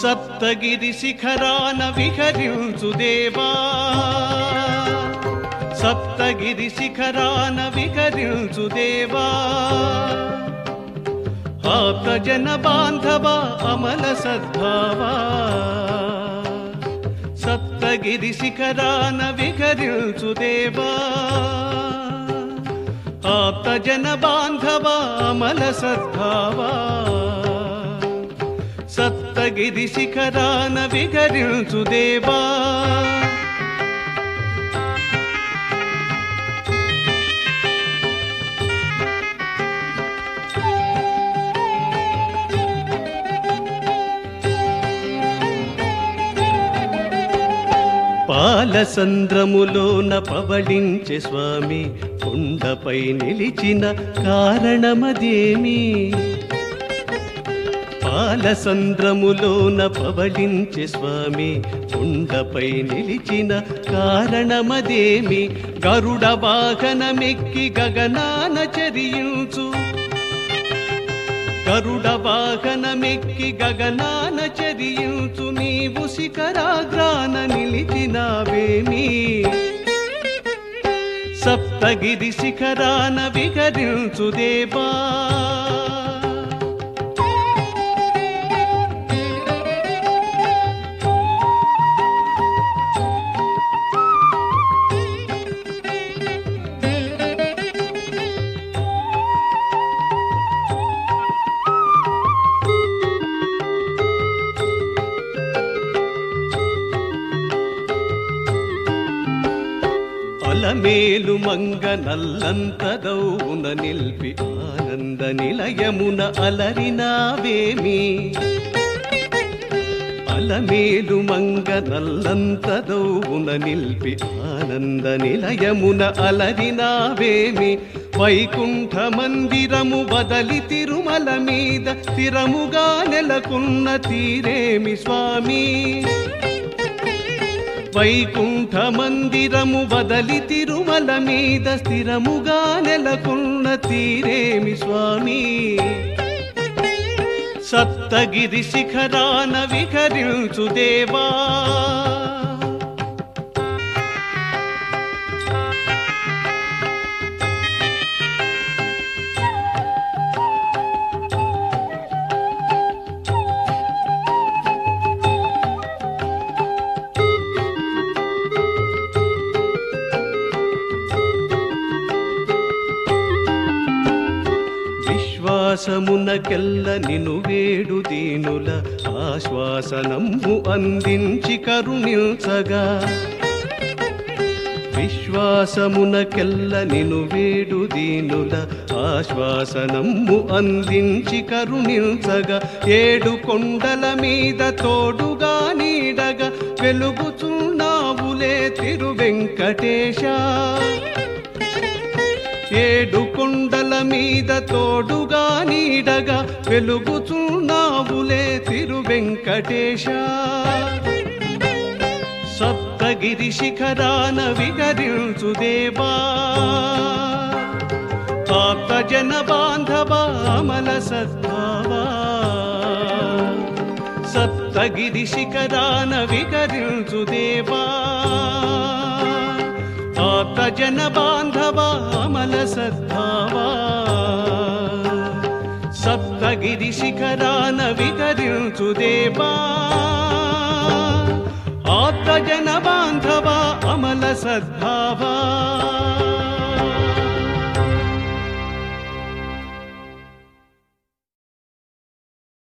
సప్తగిరి శిఖరాన విహరించు దేవా సప్తగిరి శిఖరాన విహరించు దేవా ఆప్త జన బాంధవ అమల సద్భావా సప్తగిరి శిఖరాన విహరించు దేవా ఆప్త జన బాంధవ అమల సద్భావా సప్తగిరి శిఖరాన విహరించు దేవా పాలసంద్రములోన పవళించే స్వామి కొండపై నిలిచిన కారణమదేమి పాలసంద్రములోన పవళించే స్వామి కొండపై నిలిచిన కారణమదేమి గరుడ వాహనమెక్కి గగనాన చరించు గరుడ వాహనమెక్కి గగనాన చరించు నీవు శిఖరాగ్రాన నిలిచినావేమి సప్తగిరి శిఖరాన విహరించు దేవా అలమేలు మంగ నల్లంతదౌన నిల్పి ఆనంద నిలయమున అలరినావేమి అలమేలు మంగ నల్లంతదౌన నిల్పి ఆనంద నిలయమున అలరినావేమి వైకుంఠ మందిరము బదలి తిరుమల మీద స్థిరముగా నెలకున్న తీరేమి స్వామి వైకుంఠ మందిరము వదలి తిరుమల మీద స్థిరముగా నెలకొన్న తీరేమి స్వామి సప్తగిరి శిఖరాన విహరించు దేవా విశ్వాసమునకెల్ల నిను వేడు దీనుల ఆశ్వాసనము అందించి కరుణించగా విశ్వాసమునకెల్ల నిను వేడు దీనుల ఆశ్వాసనము అందించి కరుణించగా ఏడు కొండల మీద తోడుగా నీడగా వెలుగుచున్నావులే తిరు వెంకటేశ ఏడు కొండల మీద తోడుగా నీడగా వెలుగుచున్నావులే తిరు వెంకటేశ సప్తగిరి శిఖరాన విహరించు దేవా ఆప్త జన బాంధవ అమల సద్భావా సప్తగిరి శిఖరాన విహరించు దేవా ఆప్త జన బాంధవ అమల సద్భావా సప్తగిరి శిఖరాన విహరించు దేవా ఆప్త జన బాంధవ అమల సద్భావా